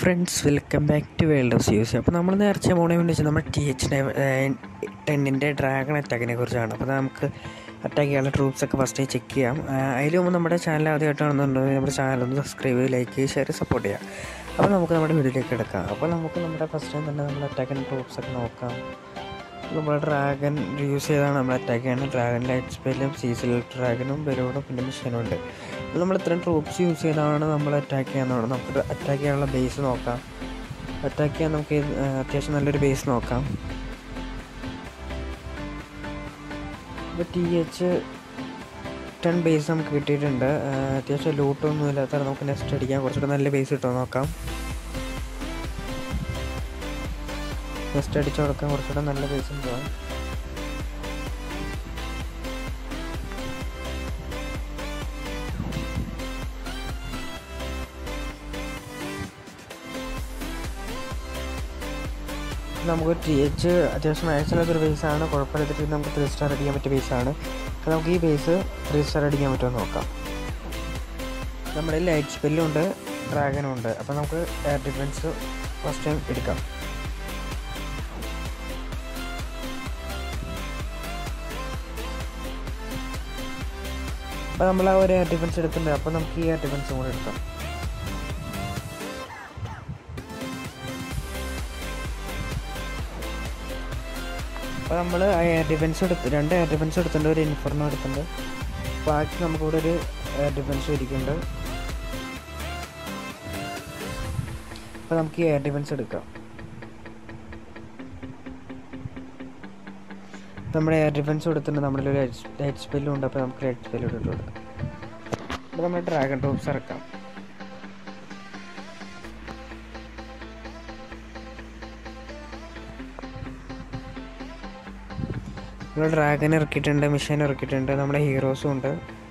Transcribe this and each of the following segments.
friends welcome back to world of use അപ്പോൾ നമ്മൾ നേർച്ച പോണേ വേണ്ടി വെച്ചാൽ നമ്മൾ ടി എച്ച് ടെന്നിൻ്റെ ഡ്രാഗൺ അറ്റാക്കിനെ കുറിച്ചാണ് അപ്പോൾ നമുക്ക് അറ്റാക്ക് ചെയ്യാനുള്ള ട്രൂപ്സ് ഒക്കെ ഫസ്റ്റ് ചെക്ക് ചെയ്യാം അതിന് മുമ്പ് നമ്മുടെ ചാനൽ ആദ്യമായിട്ടാണെന്നുണ്ടെങ്കിൽ നമ്മുടെ ചാനൽ ഒന്ന് സബ്സ്ക്രൈബ് ലൈക്ക് ഷെയർ സപ്പോർട്ട് ചെയ്യാം അപ്പോൾ നമുക്ക് നമ്മുടെ വീഡിയോയിലേക്ക് എടുക്കാം അപ്പോൾ നമുക്ക് നമ്മുടെ ഫസ്റ്റ് തന്നെ നമ്മൾ അറ്റാക്കിൻ്റെ ട്രൂപ്സ് ഒക്കെ നോക്കാം നമ്മുടെ ഡ്രാഗൺ യൂസ് ചെയ്താണ് നമ്മൾ അറ്റാക്ക് ചെയ്യുന്നത് ഡ്രാഗണിൻ്റെ എച്ച് പിയിലും സീസിൽ ഡ്രാഗനും ബലൂണും പിന്നെ മിഷനും ഉണ്ട് അപ്പോൾ നമ്മൾ ഇത്രയും ട്രൂപ്സ് യൂസ് ചെയ്താണ് നമ്മൾ അറ്റാക്ക് ചെയ്യാന്നുള്ളത് നമുക്ക് അറ്റാക്ക് ചെയ്യാനുള്ള ബേസ് നോക്കാം അറ്റാക്ക് ചെയ്യാൻ നമുക്ക് ഇത്, ആ, അത്യാവശ്യം നല്ലൊരു ബേസ് നോക്കാം ഇപ്പോൾ ടി എച്ച് ടെൻ ബേസ് നമുക്ക് കിട്ടിയിട്ടുണ്ട് ആ, അത്യാവശ്യം ലൂട്ടൊന്നും ഇല്ലാത്ത നമുക്ക് നെക്സ്റ്റ് അടിക്കാൻ കുറച്ചുകൂടെ നല്ല ബേസ് കിട്ടുമോ നോക്കാം നെക്സ്റ്റ് അടിച്ചു കൊടുക്കാൻ കുറച്ചുകൂടെ നല്ല ബേസ് ഉണ്ടാവും നമുക്ക് ടി എച്ച് അത്യാവശ്യം മാക്സിമം ബേസാണ് കുഴപ്പമില്ലാത്ത നമുക്ക് ത്രീ സ്റ്റാർ അടിക്കാൻ പറ്റിയ ബേസാണ് അപ്പോൾ നമുക്ക് ഈ ബേസ് ത്രീ സ്റ്റാർ അടിക്കാൻ പറ്റുമോ എന്ന് നോക്കാം നമ്മുടെ ലൈറ്റ് സ്പെല്ലും ഉണ്ട് ഡ്രാഗനും ഉണ്ട് അപ്പോൾ നമുക്ക് എയർ ഡിഫൻസ് ഫസ്റ്റ് ടൈം എടുക്കാം അപ്പോൾ നമ്മൾ ആ ഒരു എയർ ഡിഫൻസ് എടുത്തിട്ടുണ്ട് അപ്പോൾ നമുക്ക് ഈ എയർ ഡിഫൻസും കൂടെ എടുക്കാം അപ്പോൾ നമ്മൾ ആ എയർ ഡിഫൻസ് എടുത്ത് രണ്ട് എയർ ഡിഫൻസ് എടുത്തിട്ടുണ്ട് ഒരു ഇൻഫർണോ എടുത്തിട്ടുണ്ട് ബാക്കി നമുക്കിവിടെ ഒരു എയർ ഡിഫൻസ് ഇരിക്കുന്നുണ്ട് അപ്പോൾ നമുക്ക് ഈ എയർ ഡിഫൻസ് എടുക്കാം നമ്മുടെ എയർ ഡിഫൻസ് കൊടുത്തിട്ടുണ്ട് നമ്മുടെ ഒരു ലൈറ്റ് സ്പെല്ലും ഉണ്ട് അപ്പോൾ നമുക്ക് ലൈറ്റ് സ്പെല്ലും ഇട്ട് കൊടുക്കാം അപ്പോൾ നമ്മൾ ഡ്രാഗൺ ടോപ്സ് ഇറക്കാം നമ്മൾ ഡ്രാഗൻ ഇറക്കിയിട്ടുണ്ട് മിഷൻ ഇറക്കിയിട്ടുണ്ട് നമ്മുടെ ഹീറോസും ഉണ്ട്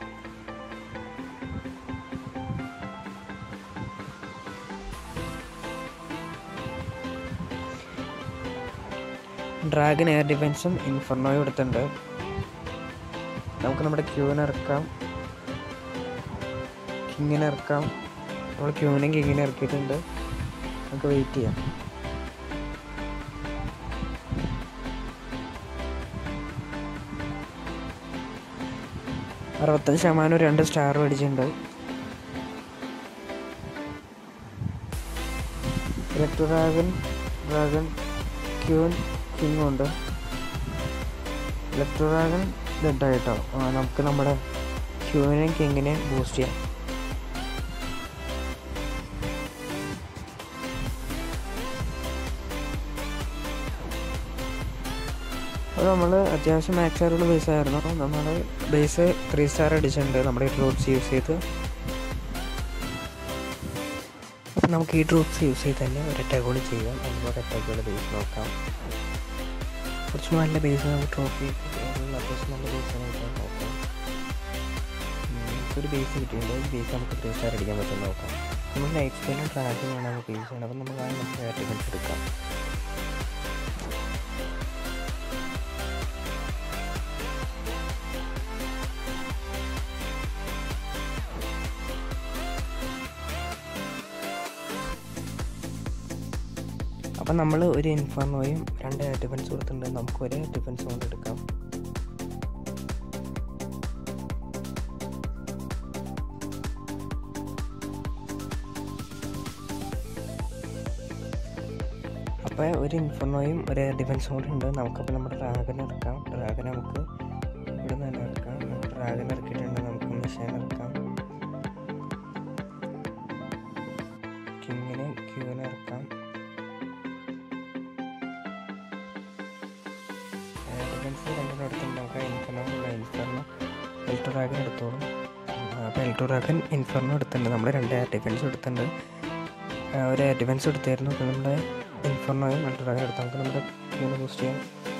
ഡ്രാഗൺ എയർ ഡിഫൻസും ഇൻഫർണോയും എടുത്തിട്ടുണ്ട് നമുക്ക് നമ്മുടെ ക്യൂവിനെ ഇറക്കാം കിങ്ങിനെ ഇറക്കാം നമ്മൾ ക്യൂവിനെയും കിങ്ങിനെ ഇറക്കിയിട്ടുണ്ട് നമുക്ക് വെയിറ്റ് ചെയ്യാം അറുപത്തഞ്ച് ശതമാനം രണ്ട് സ്റ്റാർ മേടിച്ചിട്ടുണ്ട് ഇലക്ട്രോ ഡ്രാഗൺ ഡ്രാഗൺ ക്യൂൻ കിങ്ങും ഉണ്ട് ഇലക്ട്രോ ഡ്രാഗൺ ഡെഡായിട്ടോ നമുക്ക് നമ്മുടെ ക്യൂവിനെയും കിങ്ങിനെയും ബൂസ്റ്റ് ചെയ്യാം അപ്പോൾ നമ്മൾ അത്യാവശ്യം മാക്സ് ആയിട്ടുള്ള ബേസ് ആയിരുന്നു നമ്മൾ ബേസ് ത്രീ സ്റ്റാർ അടിച്ചിട്ടുണ്ട് നമ്മുടെ ഈ ട്രൂപ്സ് യൂസ് ചെയ്ത് അപ്പോൾ നമുക്ക് ഈ ട്രൂപ്സ് യൂസ് ചെയ്ത് തന്നെ ഒരു അറ്റാക്ക് കൂടി ചെയ്യാം അതുപോലെ അറ്റാക്കുകളുടെ ബേസ് നോക്കാം കുറച്ച് നല്ല ബേസ് നമുക്ക് ട്രോഫി അത്യാവശ്യം നല്ല ബേസ് നോക്കാം ഉം, ഒരു ബേസ് കിട്ടിയിട്ടുണ്ട് ഈ ബേസ് നമുക്ക് ത്രീ സ്റ്റാർ അടിക്കാൻ പറ്റും നോക്കാം നമ്മൾ ലൈഫ് സ്റ്റൈലും ട്രാക്കും വേണം നമുക്ക് ബേസ് ചെയ്യണം അപ്പോൾ നമുക്ക് ആ നമുക്ക് അറ്റാക്കൻസ് എടുക്കാം അപ്പം നമ്മൾ ഒരു ഇൻഫർമോയും രണ്ട് എയർ ഡിഫൻസ് കൊടുത്തിട്ടുണ്ട് നമുക്ക് ഒരേ ഡിഫൻസ് കൊണ്ട് എടുക്കാം അപ്പോൾ ഒരു ഇൻഫർമോയും ഒരു എയർ ഡിഫൻസും കൂടി ഉണ്ട് നമുക്കപ്പോൾ നമ്മുടെ ഡ്രാഗൻ ഇറക്കാം ഡ്രാഗൻ നമുക്ക് ഇവിടെ നിന്ന് തന്നെ ഇറക്കാം നമുക്ക് ഡ്രാഗൻ ഇറക്കിയിട്ടുണ്ട് നമുക്ക് മെഷീൻ ഇറക്കാം കിങ്ങിനെ ക്യൂവിനെ ഇറക്കാം ഡിഫൻസ് രണ്ടെണ്ണം എടുത്തിട്ടുണ്ട് നമുക്ക് ഇൻഫർണോ ഇൻഫർണോ എൽട്ടോറാഗൻ എടുത്തോളും അപ്പോൾ എൽട്ടോറാഗൻ ഇൻഫർണോ എടുത്തിട്ടുണ്ട് നമ്മൾ രണ്ട് എയർ ഡിഫൻസ് എടുത്തിട്ടുണ്ട് ആ, ഒരു എയർ ഡിഫൻസ് എടുത്തായിരുന്നു അപ്പോൾ നമ്മുടെ ഇൻഫർണോയും എൽട്ടോറാഗൻ എടുത്തു നമുക്ക് നമ്മുടെ ക്യൂനെ ബൂസ്റ്റ് ചെയ്യാം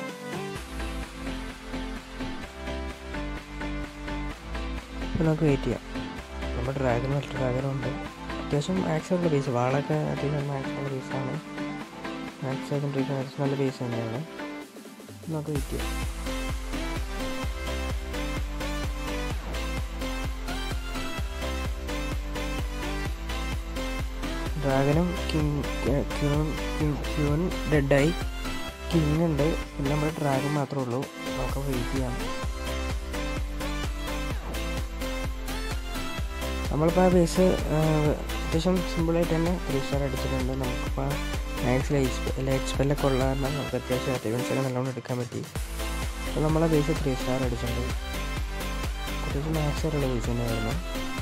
അപ്പോൾ നമുക്ക് വെയിറ്റ് ചെയ്യാം നമ്മുടെ ഡ്രാഗനും എൽട്ടോറാഗനും ഉണ്ട് അത്യാവശ്യം മാക്സ് ഉള്ള ബേസ് വാളൊക്കെ അത്യാവശ്യം മാക്സ് ഉള്ള ബേസാണ് മാക്സ് ആയിക്കൊണ്ടിരിക്കുന്ന അത്യാവശ്യം നല്ല ബേസ് തന്നെയാണ് നമുക്ക് വെയിറ്റ് ചെയ്യാം ഡ്രാഗനും കിങ് ക്യൂൺ ക്യൂൺ ഡെഡായി കിങ് ഉണ്ട് പിന്നെ നമ്മുടെ ഡ്രാഗൺ മാത്രമേ ഉള്ളൂ നമുക്ക് വെയിറ്റ് ചെയ്യാം നമ്മളിപ്പോൾ ആ ബേസ് അത്യാവശ്യം സിമ്പിളായിട്ട് തന്നെ ത്രീ സ്റ്റാർ അടിച്ചിട്ടുണ്ട് നമുക്കിപ്പോൾ മാക്സ് ലൈറ്റ് ലൈറ്റ് സ്പെല്ലൊക്കെ ഉള്ള കാരണം നമുക്ക് അത്യാവശ്യം അത്യാവശ്യം നല്ലോണം എടുക്കാൻ പറ്റി അപ്പോൾ നമ്മളെ ബേസ് ത്രീ സ്റ്റാർ അടിച്ചിട്ടുണ്ട് അത്യാവശ്യം മാക്സ് വരെയുള്ള ബേസ് തന്നെയായിരുന്നു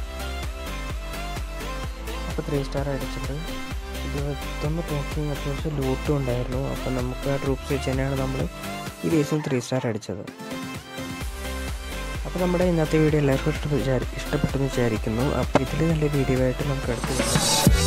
അപ്പോൾ ത്രീ സ്റ്റാർ അടിച്ചിട്ടുണ്ട് ഇരുപത്തൊന്ന് ടോക്കിയും അത്യാവശ്യം ലൂട്ടും ഉണ്ടായിരുന്നു അപ്പം നമുക്ക് ആ ട്രൂപ്സ് വെച്ച് തന്നെയാണ് നമ്മൾ ഈ ബേസിൽ ത്രീ സ്റ്റാർ അടിച്ചത് അപ്പോൾ നമ്മുടെ ഇന്നത്തെ വീഡിയോ എല്ലാവർക്കും ഇഷ്ടപ്പെട്ടു ഇഷ്ടപ്പെട്ടെന്ന് വിചാരിക്കുന്നു അപ്പോൾ ഇതിൽ നല്ല വീഡിയോ ആയിട്ട് നമുക്ക് അടുത്ത് കാണാം